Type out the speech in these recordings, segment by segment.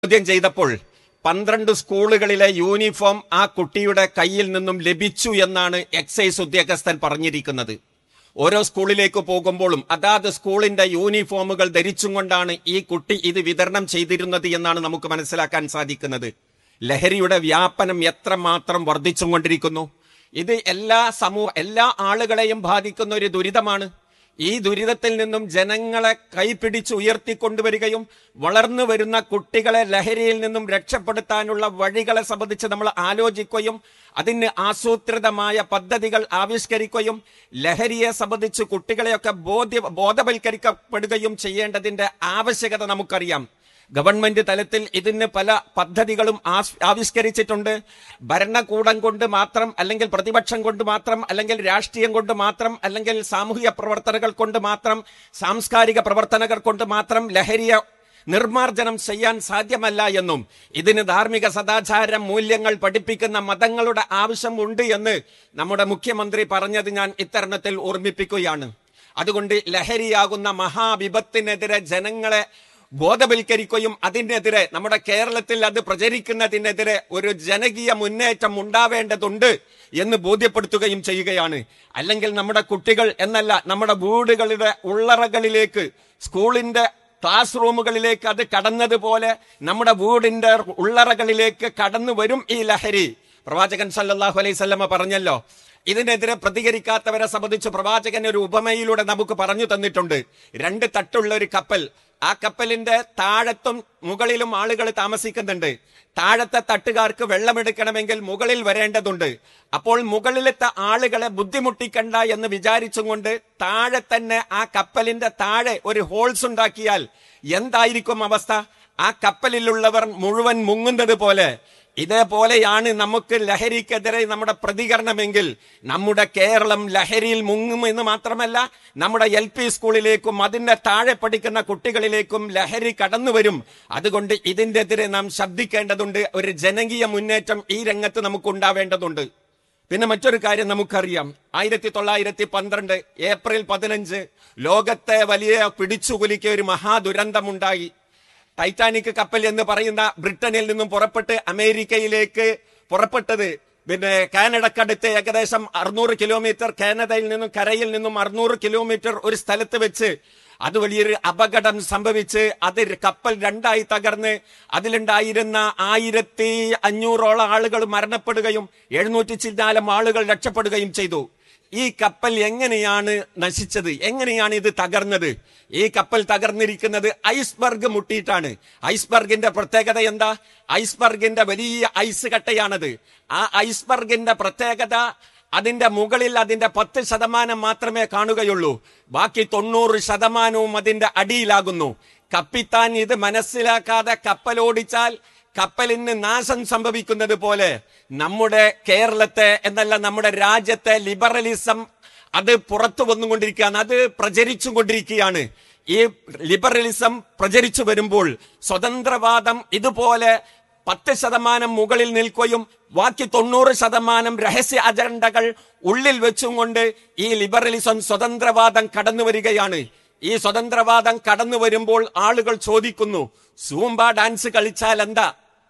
ചോദ്യം ചെയ്തപ്പോൾ പന്ത്രണ്ട് സ്കൂളുകളിലെ യൂണിഫോം ആ കുട്ടിയുടെ കയ്യിൽ നിന്നും ലഭിച്ചു എന്നാണ് എക്സൈസ് ഉദ്യോഗസ്ഥൻ പറഞ്ഞിരിക്കുന്നത് ഓരോ സ്കൂളിലേക്ക് പോകുമ്പോഴും അതാത് സ്കൂളിന്റെ യൂണിഫോമുകൾ ധരിച്ചും കൊണ്ടാണ് ഈ കുട്ടി ഇത് വിതരണം ചെയ്തിരുന്നത് എന്നാണ് നമുക്ക് മനസ്സിലാക്കാൻ സാധിക്കുന്നത് ലഹരിയുടെ വ്യാപനം എത്രമാത്രം വർദ്ധിച്ചും കൊണ്ടിരിക്കുന്നു ഇത് എല്ലാ സമൂഹ എല്ലാ ആളുകളെയും ബാധിക്കുന്ന ഒരു ദുരിതമാണ് ഈ ദുരിതത്തിൽ നിന്നും ജനങ്ങളെ കൈപിടിച്ച് ഉയർത്തിക്കൊണ്ടുവരികയും വളർന്നു വരുന്ന കുട്ടികളെ ലഹരിയിൽ നിന്നും രക്ഷപ്പെടുത്താനുള്ള വഴികളെ സംബന്ധിച്ച് നമ്മൾ ആലോചിക്കുകയും അതിന് ആസൂത്രിതമായ പദ്ധതികൾ ആവിഷ്കരിക്കുകയും ലഹരിയെ സംബന്ധിച്ച് കുട്ടികളെയൊക്കെ ബോധ്യ ബോധവൽക്കരിക്കപ്പെടുകയും ചെയ്യേണ്ടതിന്റെ ആവശ്യകത നമുക്കറിയാം ഗവൺമെന്റ് തലത്തിൽ ഇതിന് പല പദ്ധതികളും ആസ്- ആവിഷ്കരിച്ചിട്ടുണ്ട് ഭരണകൂടം കൊണ്ട് മാത്രം അല്ലെങ്കിൽ പ്രതിപക്ഷം കൊണ്ട് മാത്രം അല്ലെങ്കിൽ രാഷ്ട്രീയം കൊണ്ട് മാത്രം അല്ലെങ്കിൽ സാമൂഹിക പ്രവർത്തനങ്ങൾ കൊണ്ട് മാത്രം സാംസ്കാരിക പ്രവർത്തനങ്ങൾ കൊണ്ട് മാത്രം ലഹരിയെ നിർമാർജനം ചെയ്യാൻ സാധ്യമല്ല എന്നും ഇതിന് ധാർമ്മിക സദാചാര മൂല്യങ്ങൾ പഠിപ്പിക്കുന്ന മതങ്ങളുടെ ആവശ്യം ഉണ്ട് എന്ന് നമ്മുടെ മുഖ്യമന്ത്രി പറഞ്ഞത് ഞാൻ ഇത്തരണത്തിൽ ഓർമ്മിപ്പിക്കുകയാണ് അതുകൊണ്ട് ലഹരിയാകുന്ന മഹാവിപത്തിനെതിരെ ജനങ്ങളെ ബോധവൽക്കരിക്കുകയും അതിനെതിരെ നമ്മുടെ കേരളത്തിൽ അത് പ്രചരിക്കുന്നതിനെതിരെ ഒരു ജനകീയ മുന്നേറ്റം ഉണ്ടാവേണ്ടതുണ്ട് എന്ന് ബോധ്യപ്പെടുത്തുകയും ചെയ്യുകയാണ് അല്ലെങ്കിൽ നമ്മുടെ കുട്ടികൾ എന്നല്ല നമ്മുടെ വീടുകളുടെ ഉള്ളറകളിലേക്ക് സ്കൂളിന്റെ ക്ലാസ് റൂമുകളിലേക്ക് അത് കടന്നതുപോലെ നമ്മുടെ വീടിന്റെ ഉള്ളറകളിലേക്ക് കടന്നു വരും ഈ ലഹരി പ്രവാചകൻ സല്ലല്ലാഹു അലൈഹി സ്വല്ലമ പറഞ്ഞല്ലോ ഇതിനെതിരെ പ്രതികരിക്കാത്തവരെ സംബന്ധിച്ച് പ്രവാചകൻ ഒരു ഉപമയിലൂടെ നമുക്ക് പറഞ്ഞു തന്നിട്ടുണ്ട് രണ്ട് തട്ടുള്ള ഒരു കപ്പൽ ആ കപ്പലിന്റെ താഴത്തും മുകളിലും ആളുകൾ താമസിക്കുന്നുണ്ട് താഴത്തെ തട്ടുകാർക്ക് വെള്ളമെടുക്കണമെങ്കിൽ മുകളിൽ വരേണ്ടതുണ്ട് അപ്പോൾ മുകളിലത്തെ ആളുകളെ ബുദ്ധിമുട്ടിക്കണ്ട എന്ന് വിചാരിച്ചും കൊണ്ട് താഴെ തന്നെ ആ കപ്പലിന്റെ താഴെ ഒരു ഹോൾസ് ഉണ്ടാക്കിയാൽ എന്തായിരിക്കും അവസ്ഥ ആ കപ്പലിലുള്ളവർ മുഴുവൻ മുങ്ങുന്നത് പോലെ ഇതേപോലെയാണ് നമുക്ക് ലഹരിക്കെതിരെ നമ്മുടെ പ്രതികരണമെങ്കിൽ നമ്മുടെ കേരളം ലഹരിയിൽ മുങ്ങും എന്ന് മാത്രമല്ല നമ്മുടെ എൽ പി സ്കൂളിലേക്കും അതിന്റെ താഴെ പഠിക്കുന്ന കുട്ടികളിലേക്കും ലഹരി കടന്നു വരും അതുകൊണ്ട് ഇതിനെതിരെ നാം ശബ്ദിക്കേണ്ടതുണ്ട് ഒരു ജനകീയ മുന്നേറ്റം ഈ രംഗത്ത് നമുക്ക് ഉണ്ടാവേണ്ടതുണ്ട് പിന്നെ മറ്റൊരു കാര്യം നമുക്കറിയാം ആയിരത്തി തൊള്ളായിരത്തി പന്ത്രണ്ട് ഏപ്രിൽ പതിനഞ്ച് ലോകത്തെ വലിയ പിടിച്ചുകുലിക്ക് ഒരു മഹാദുരന്തമുണ്ടായി ടൈറ്റാനിക് കപ്പൽ എന്ന് പറയുന്ന ബ്രിട്ടനിൽ നിന്നും പുറപ്പെട്ട് അമേരിക്കയിലേക്ക് പുറപ്പെട്ടത് പിന്നെ കാനഡക്കടുത്ത് ഏകദേശം അറുന്നൂറ് കിലോമീറ്റർ കാനഡയിൽ നിന്നും കരയിൽ നിന്നും അറുന്നൂറ് കിലോമീറ്റർ ഒരു സ്ഥലത്ത് വെച്ച് അത് വലിയൊരു അപകടം സംഭവിച്ച് അത് കപ്പൽ രണ്ടായി തകർന്ന് അതിലുണ്ടായിരുന്ന ആയിരത്തി അഞ്ഞൂറോളം ആളുകൾ മരണപ്പെടുകയും എഴുന്നൂറ്റി ചില്ലാനം ആളുകൾ രക്ഷപ്പെടുകയും ചെയ്തു ഈ കപ്പൽ എങ്ങനെയാണ് നശിച്ചത് എങ്ങനെയാണ് ഇത് തകർന്നത് ഈ കപ്പൽ തകർന്നിരിക്കുന്നത് ഐസ്ബർഗ് മുട്ടിയിട്ടാണ് ഐസ്ബർഗിന്റെ പ്രത്യേകത എന്താ ഐസ്ബർഗിന്റെ വലിയ ഐസ് കട്ടയാണത് ആ ഐസ്ബർഗിന്റെ പ്രത്യേകത അതിന്റെ മുകളിൽ അതിന്റെ പത്ത് ശതമാനം മാത്രമേ കാണുകയുള്ളൂ ബാക്കി തൊണ്ണൂറ് ശതമാനവും അതിന്റെ അടിയിലാകുന്നു കപ്പിത്താൻ ഇത് മനസ്സിലാക്കാതെ കപ്പലോടിച്ചാൽ കപ്പലിന് നാശം സംഭവിക്കുന്നത് പോലെ നമ്മുടെ കേരളത്തെ എന്നല്ല നമ്മുടെ രാജ്യത്തെ ലിബറലിസം അത് പുറത്തു വന്നുകൊണ്ടിരിക്കുകയാണ് അത് പ്രചരിച്ചു കൊണ്ടിരിക്കുകയാണ് ഈ ലിബറലിസം പ്രചരിച്ചു വരുമ്പോൾ സ്വതന്ത്രവാദം ഇതുപോലെ പത്ത് ശതമാനം മുകളിൽ നിൽക്കുകയും ബാക്കി തൊണ്ണൂറ് ശതമാനം രഹസ്യ അജണ്ടകൾ ഉള്ളിൽ വെച്ചും കൊണ്ട് ഈ ലിബറലിസം സ്വതന്ത്രവാദം കടന്നു വരികയാണ് ഈ സ്വതന്ത്രവാദം കടന്നു വരുമ്പോൾ ആളുകൾ ചോദിക്കുന്നു സൂംബ ഡാൻസ് കളിച്ചാൽ എന്താ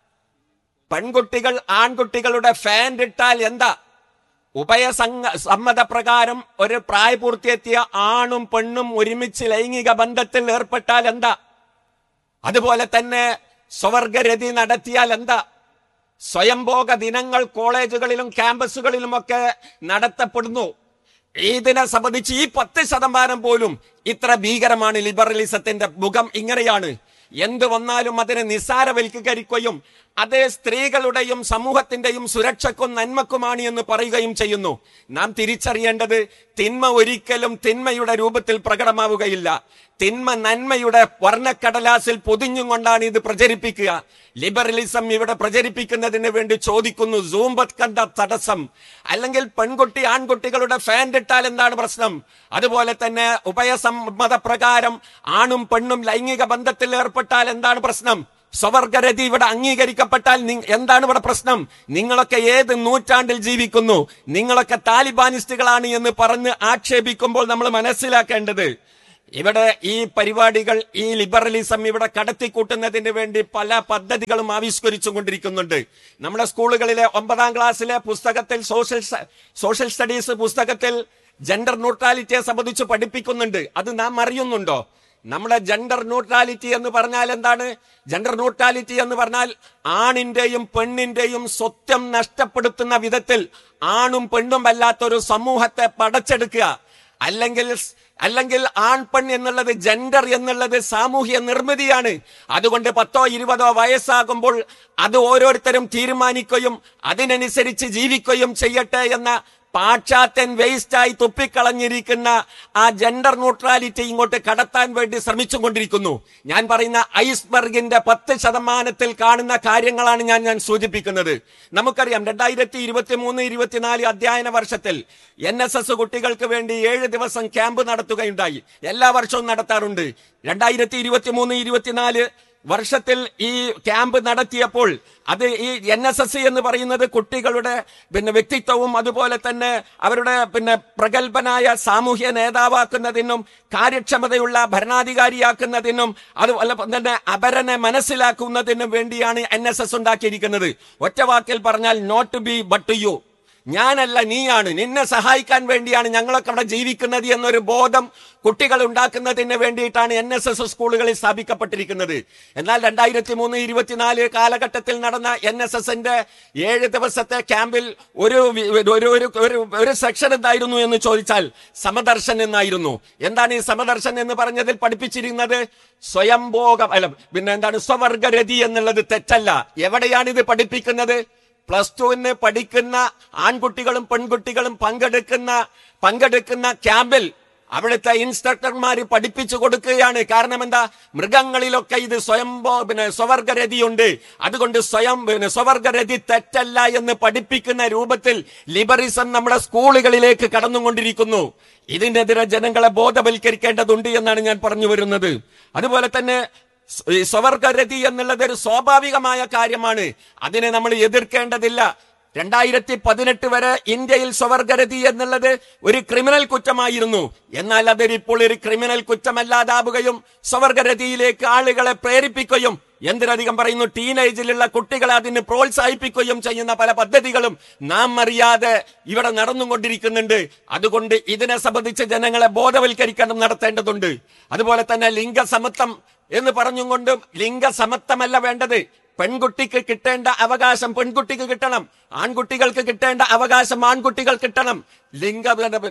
പെൺകുട്ടികൾ ആൺകുട്ടികളുടെ ഫാൻ ഇട്ടാൽ എന്താ ഉഭയസംഗ സമ്മതപ്രകാരം ഒരു പ്രായപൂർത്തിയെത്തിയ ആണും പെണ്ണും ഒരുമിച്ച് ലൈംഗിക ബന്ധത്തിൽ ഏർപ്പെട്ടാൽ എന്താ അതുപോലെ തന്നെ സ്വവർഗരതി നടത്തിയാൽ എന്താ സ്വയംഭോഗ ദിനങ്ങൾ കോളേജുകളിലും ക്യാമ്പസുകളിലുമൊക്കെ നടത്തപ്പെടുന്നു ഇതിനെ സംബന്ധിച്ച് ഈ പത്ത് ശതമാനം പോലും ഇത്ര ഭീകരമാണ് ലിബറലിസത്തിന്റെ മുഖം ഇങ്ങനെയാണ് എന്തു വന്നാലും അതിനെ നിസ്സാരവൽക്കരിക്കുകയും അത് സ്ത്രീകളുടെയും സമൂഹത്തിന്റെയും സുരക്ഷക്കും നന്മക്കുമാണ് എന്ന് പറയുകയും ചെയ്യുന്നു നാം തിരിച്ചറിയേണ്ടത് തിന്മ ഒരിക്കലും തിന്മയുടെ രൂപത്തിൽ പ്രകടമാവുകയില്ല തിന്മ നന്മയുടെ വർണ്ണക്കടലാസിൽ പൊതിഞ്ഞും കൊണ്ടാണ് ഇത് പ്രചരിപ്പിക്കുക ലിബറലിസം ഇവിടെ പ്രചരിപ്പിക്കുന്നതിന് വേണ്ടി ചോദിക്കുന്നു സൂംബത് കണ്ട തടസ്സം അല്ലെങ്കിൽ പെൺകുട്ടി ആൺകുട്ടികളുടെ ഫാൻ ഇട്ടാൽ എന്താണ് പ്രശ്നം അതുപോലെ തന്നെ ഉഭയസമ്മത പ്രകാരം ആണും പെണ്ണും ലൈംഗിക ബന്ധത്തിൽ ഏർപ്പെട്ടാൽ എന്താണ് പ്രശ്നം സ്വവർഗരതി ഇവിടെ അംഗീകരിക്കപ്പെട്ടാൽ നി- എന്താണ് ഇവിടെ പ്രശ്നം നിങ്ങളൊക്കെ ഏത് നൂറ്റാണ്ടിൽ ജീവിക്കുന്നു നിങ്ങളൊക്കെ താലിബാനിസ്റ്റുകളാണ് എന്ന് പറഞ്ഞ് ആക്ഷേപിക്കുമ്പോൾ നമ്മൾ മനസ്സിലാക്കേണ്ടത് ഇവിടെ ഈ പരിപാടികൾ ഈ ലിബറലിസം ഇവിടെ കടത്തിക്കൂട്ടുന്നതിന് വേണ്ടി പല പദ്ധതികളും ആവിഷ്കരിച്ചു കൊണ്ടിരിക്കുന്നുണ്ട് നമ്മുടെ സ്കൂളുകളിലെ ഒമ്പതാം ക്ലാസ്സിലെ പുസ്തകത്തിൽ സോഷ്യൽ സ- സോഷ്യൽ സ്റ്റഡീസ് പുസ്തകത്തിൽ ജെൻഡർ ന്യൂട്രാലിറ്റിയെ സംബന്ധിച്ച് പഠിപ്പിക്കുന്നുണ്ട് അത് നാം അറിയുന്നുണ്ടോ നമ്മുടെ ജെൻഡർ ന്യൂട്രാലിറ്റി എന്ന് പറഞ്ഞാൽ എന്താണ് ജെൻഡർ ന്യൂട്രാലിറ്റി എന്ന് പറഞ്ഞാൽ ആണിന്റെയും പെണ്ണിന്റെയും സ്വത്വം നഷ്ടപ്പെടുത്തുന്ന വിധത്തിൽ ആണും പെണ്ണും അല്ലാത്തൊരു സമൂഹത്തെ പടച്ചെടുക്കുക അല്ലെങ്കിൽ അല്ലെങ്കിൽ ആൺ പെൺ എന്നുള്ളത് ജെൻഡർ എന്നുള്ളത് സാമൂഹ്യ നിർമ്മിതിയാണ് അതുകൊണ്ട് പത്തോ ഇരുപതോ വയസ്സാകുമ്പോൾ അത് ഓരോരുത്തരും തീരുമാനിക്കുകയും അതിനനുസരിച്ച് ജീവിക്കുകയും ചെയ്യട്ടെ എന്ന പാശ്ചാത്യൻ വേസ്റ്റായി തുപ്പിക്കളഞ്ഞിരിക്കുന്ന ആ ജെൻഡർ ന്യൂട്രാലിറ്റി ഇങ്ങോട്ട് കടത്താൻ വേണ്ടി ശ്രമിച്ചുകൊണ്ടിരിക്കുന്നു ഞാൻ പറയുന്ന ഐസ്ബർഗിന്റെ പത്ത് ശതമാനത്തിൽ കാണുന്ന കാര്യങ്ങളാണ് ഞാൻ ഞാൻ സൂചിപ്പിക്കുന്നത് നമുക്കറിയാം രണ്ടായിരത്തി ഇരുപത്തി മൂന്ന് ഇരുപത്തിനാല് അധ്യയന വർഷത്തിൽ എൻ എസ് എസ് കുട്ടികൾക്ക് വേണ്ടി ഏഴ് ദിവസം ക്യാമ്പ് നടത്തുകയുണ്ടായി എല്ലാ വർഷവും നടത്താറുണ്ട് രണ്ടായിരത്തി ഇരുപത്തി മൂന്ന് ഇരുപത്തിനാല് വർഷത്തിൽ ഈ ക്യാമ്പ് നടത്തിയപ്പോൾ അത് ഈ എൻ എസ് എസ് എന്ന് പറയുന്നത് കുട്ടികളുടെ പിന്നെ വ്യക്തിത്വവും അതുപോലെ തന്നെ അവരുടെ പിന്നെ പ്രഗത്ഭനായ സാമൂഹ്യ നേതാവാക്കുന്നതിനും കാര്യക്ഷമതയുള്ള ഭരണാധികാരിയാക്കുന്നതിനും അതുപോലെ തന്നെ അപരനെ മനസ്സിലാക്കുന്നതിനും വേണ്ടിയാണ് എൻ എസ് എസ് ഉണ്ടാക്കിയിരിക്കുന്നത് ഒറ്റ വാക്കിൽ പറഞ്ഞാൽ നോട്ട് ബി ബട്ട് യു ഞാനല്ല നീയാണ് നിന്നെ സഹായിക്കാൻ വേണ്ടിയാണ് ഞങ്ങളൊക്കെ അവിടെ ജീവിക്കുന്നത് എന്നൊരു ബോധം കുട്ടികൾ ഉണ്ടാക്കുന്നതിന് വേണ്ടിയിട്ടാണ് എൻ എസ് എസ് സ്കൂളുകളിൽ സ്ഥാപിക്കപ്പെട്ടിരിക്കുന്നത് എന്നാൽ രണ്ടായിരത്തി മൂന്ന് ഇരുപത്തിനാല് കാലഘട്ടത്തിൽ നടന്ന എൻ എസ് എസിന്റെ ഏഴ് ദിവസത്തെ ക്യാമ്പിൽ ഒരു വി- ഒരു ഒരു ഒരു ഒരു സെക്ഷൻ എന്തായിരുന്നു എന്ന് ചോദിച്ചാൽ സമദർശൻ എന്നായിരുന്നു എന്താണ് ഈ സമദർശൻ എന്ന് പറഞ്ഞതിൽ പഠിപ്പിച്ചിരുന്നത് സ്വയംഭോഗം അല്ല പിന്നെ എന്താണ് സ്വവർഗരതി എന്നുള്ളത് തെറ്റല്ല എവിടെയാണ് ഇത് പഠിപ്പിക്കുന്നത് പ്ലസ് ടുവിന് പഠിക്കുന്ന ആൺകുട്ടികളും പെൺകുട്ടികളും പങ്കെടുക്കുന്ന പങ്കെടുക്കുന്ന ക്യാമ്പിൽ അവിടുത്തെ ഇൻസ്ട്രക്ടർമാർ പഠിപ്പിച്ചു കൊടുക്കുകയാണ് കാരണം എന്താ മൃഗങ്ങളിലൊക്കെ ഇത് സ്വയം പിന്നെ സ്വവർഗരതിയുണ്ട് അതുകൊണ്ട് സ്വയം പിന്നെ സ്വവർഗരതി തെറ്റല്ല എന്ന് പഠിപ്പിക്കുന്ന രൂപത്തിൽ ലിബറിസം നമ്മുടെ സ്കൂളുകളിലേക്ക് കടന്നുകൊണ്ടിരിക്കുന്നു ഇതിനെതിരെ ജനങ്ങളെ ബോധവൽക്കരിക്കേണ്ടതുണ്ട് എന്നാണ് ഞാൻ പറഞ്ഞു വരുന്നത് അതുപോലെ തന്നെ സ് ഈ സ്വവർഗരതി എന്നുള്ളത് ഒരു സ്വാഭാവികമായ കാര്യമാണ് അതിനെ നമ്മൾ എതിർക്കേണ്ടതില്ല രണ്ടായിരത്തി പതിനെട്ട് വരെ ഇന്ത്യയിൽ സ്വവർഗരതി എന്നുള്ളത് ഒരു ക്രിമിനൽ കുറ്റമായിരുന്നു എന്നാൽ അതൊരു ഇപ്പോൾ ഒരു ക്രിമിനൽ കുറ്റമല്ലാതാവുകയും സ്വവർഗരതിയിലേക്ക് ആളുകളെ പ്രേരിപ്പിക്കുകയും എന്തിനധികം പറയുന്നു ടീനേജിലുള്ള കുട്ടികളെ അതിന് പ്രോത്സാഹിപ്പിക്കുകയും ചെയ്യുന്ന പല പദ്ധതികളും നാം അറിയാതെ ഇവിടെ നടന്നുകൊണ്ടിരിക്കുന്നുണ്ട് അതുകൊണ്ട് ഇതിനെ സംബന്ധിച്ച് ജനങ്ങളെ ബോധവൽക്കരിക്കണം നടത്തേണ്ടതുണ്ട് അതുപോലെ തന്നെ ലിംഗസമത്വം എന്ന് പറഞ്ഞുകൊണ്ടും ലിംഗസമത്വമല്ല വേണ്ടത് പെൺകുട്ടിക്ക് കിട്ടേണ്ട അവകാശം പെൺകുട്ടിക്ക് കിട്ടണം ആൺകുട്ടികൾക്ക് കിട്ടേണ്ട അവകാശം ആൺകുട്ടികൾ കിട്ടണം ലിംഗ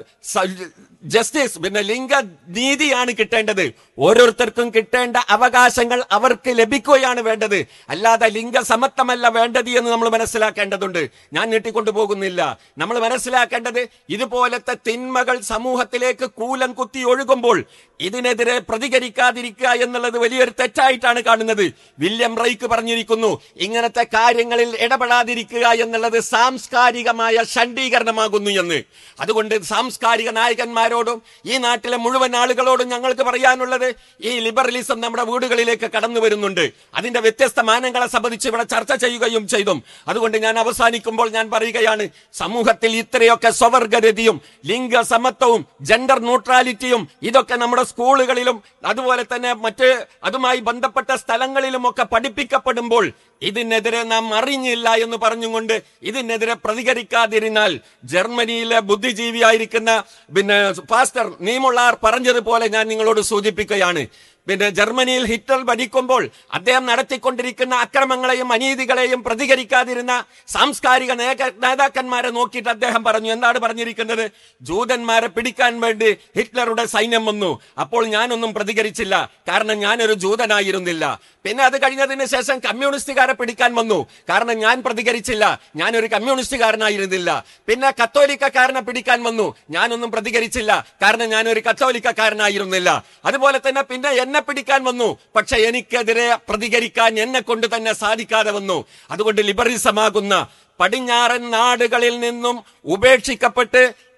ജസ്റ്റിസ് പിന്നെ ലിംഗ നീതിയാണ് കിട്ടേണ്ടത് ഓരോരുത്തർക്കും കിട്ടേണ്ട അവകാശങ്ങൾ അവർക്ക് ലഭിക്കുകയാണ് വേണ്ടത് അല്ലാതെ ലിംഗസമത്വമല്ല വേണ്ടത് എന്ന് നമ്മൾ മനസ്സിലാക്കേണ്ടതുണ്ട് ഞാൻ നീട്ടിക്കൊണ്ടു പോകുന്നില്ല നമ്മൾ മനസ്സിലാക്കേണ്ടത് ഇതുപോലത്തെ തിന്മകൾ സമൂഹത്തിലേക്ക് കൂലം കുത്തി ഒഴുകുമ്പോൾ ഇതിനെതിരെ പ്രതികരിക്കാതിരിക്കുക എന്നുള്ളത് വലിയൊരു തെറ്റായിട്ടാണ് കാണുന്നത് വില്യം റൈക്ക് പറഞ്ഞിരിക്കുന്നു ഇങ്ങനത്തെ കാര്യങ്ങളിൽ ഇടപെടാതിരിക്കുക എന്നുള്ളത് സാംസ്കാരികമായ ഷണ്ഡീകരണമാകുന്നു എന്ന് അതുകൊണ്ട് സാംസ്കാരിക നായകന്മാരോടും ഈ നാട്ടിലെ മുഴുവൻ ആളുകളോടും ഞങ്ങൾക്ക് പറയാനുള്ളത് ഈ ലിബറലിസം നമ്മുടെ വീടുകളിലേക്ക് കടന്നു വരുന്നുണ്ട് അതിന്റെ വ്യത്യസ്ത മാനങ്ങളെ സംബന്ധിച്ച് ഇവിടെ ചർച്ച ചെയ്യുകയും ചെയ്തു അതുകൊണ്ട് ഞാൻ അവസാനിക്കുമ്പോൾ ഞാൻ പറയുകയാണ് സമൂഹത്തിൽ ഇത്രയൊക്കെ സ്വവർഗരതിയും ലിംഗ സമത്വവും ജെൻഡർ ന്യൂട്രാലിറ്റിയും ഇതൊക്കെ നമ്മുടെ സ്കൂളുകളിലും അതുപോലെ തന്നെ മറ്റ് അതുമായി ബന്ധപ്പെട്ട സ്ഥലങ്ങളിലും ഒക്കെ പഠിപ്പിക്കപ്പെടുമ്പോൾ ഇതിനെതിരെ നാം അറിഞ്ഞില്ല എന്ന് പറഞ്ഞുകൊണ്ട് ഇതിനെതിരെ പ്രതികരിക്കാതിരുന്നാൽ ജർമ്മനിയിലെ ബുദ്ധിജീവിയായിരിക്കുന്ന പിന്നെ പാസ്റ്റർ നീമുള്ളാർ പറഞ്ഞതുപോലെ ഞാൻ നിങ്ങളോട് സൂചിപ്പിക്കുകയാണ് പിന്നെ ജർമ്മനിയിൽ ഹിറ്റ്ലർ ഭരിക്കുമ്പോൾ അദ്ദേഹം നടത്തിക്കൊണ്ടിരിക്കുന്ന അക്രമങ്ങളെയും അനീതികളെയും പ്രതികരിക്കാതിരുന്ന സാംസ്കാരിക നേക- നേതാക്കന്മാരെ നോക്കിയിട്ട് അദ്ദേഹം പറഞ്ഞു എന്താണ് പറഞ്ഞിരിക്കുന്നത് ജൂതന്മാരെ പിടിക്കാൻ വേണ്ടി ഹിറ്റ്ലറുടെ സൈന്യം വന്നു അപ്പോൾ ഞാനൊന്നും പ്രതികരിച്ചില്ല കാരണം ഞാനൊരു ജൂതനായിരുന്നില്ല പിന്നെ അത് കഴിഞ്ഞതിന് ശേഷം കമ്മ്യൂണിസ്റ്റുകാരെ പിടിക്കാൻ വന്നു കാരണം ഞാൻ പ്രതികരിച്ചില്ല ഞാനൊരു കമ്മ്യൂണിസ്റ്റുകാരനായിരുന്നില്ല പിന്നെ കത്തോലിക്കക്കാരനെ പിടിക്കാൻ വന്നു ഞാനൊന്നും പ്രതികരിച്ചില്ല കാരണം ഞാനൊരു കത്തോലിക്കക്കാരനായിരുന്നില്ല അതുപോലെ തന്നെ പിന്നെ എന്നെ പിടിക്കാൻ വന്നു പക്ഷെ എനിക്കെതിരെ പ്രതികരിക്കാൻ എന്നെ കൊണ്ട് തന്നെ സാധിക്കാതെ വന്നു അതുകൊണ്ട് ലിബറിസമാകുന്ന പടിഞ്ഞാറൻ നാടുകളിൽ നിന്നും ഉപേക്ഷിക്കപ്പെട്ട്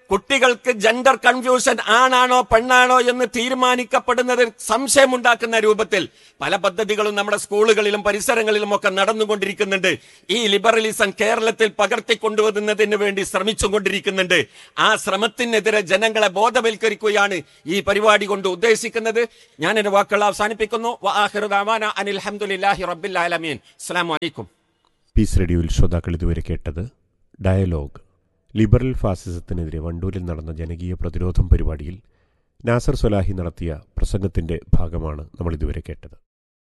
കുട്ടികൾക്ക് ജെൻഡർ കൺഫ്യൂഷൻ ആണാണോ പെണ്ണാണോ എന്ന് തീരുമാനിക്കപ്പെടുന്നത് സംശയമുണ്ടാക്കുന്ന രൂപത്തിൽ പല പദ്ധതികളും നമ്മുടെ സ്കൂളുകളിലും പരിസരങ്ങളിലും ഒക്കെ നടന്നുകൊണ്ടിരിക്കുന്നുണ്ട് ഈ ലിബറലിസം കേരളത്തിൽ പകർത്തിക്കൊണ്ടുവരുന്നതിന് വേണ്ടി ശ്രമിച്ചുകൊണ്ടിരിക്കുന്നുണ്ട് ആ ശ്രമത്തിനെതിരെ ജനങ്ങളെ ബോധവൽക്കരിക്കുകയാണ് ഈ പരിപാടി കൊണ്ട് ഉദ്ദേശിക്കുന്നത് ഞാൻ എന്റെ വാക്കുകൾ അവസാനിപ്പിക്കുന്നു വആഖിറു ദഅവാന അനിൽ ഹംദുലില്ലാഹി റബ്ബിൽ ആലമീൻ അസ്സലാമു അലൈക്കും പീസ് റേഡിയോയിൽ ശ്രോതാക്കൾ ഇതുവരെ കേട്ടത് ഡയലോഗ് ലിബറൽ ഫാസിസത്തിനെതിരെ വണ്ടൂരിൽ നടന്ന ജനകീയ പ്രതിരോധം പരിപാടിയിൽ നാസർ സൊലാഹി നടത്തിയ പ്രസംഗത്തിന്റെ ഭാഗമാണ് നമ്മൾ ഇതുവരെ കേട്ടത്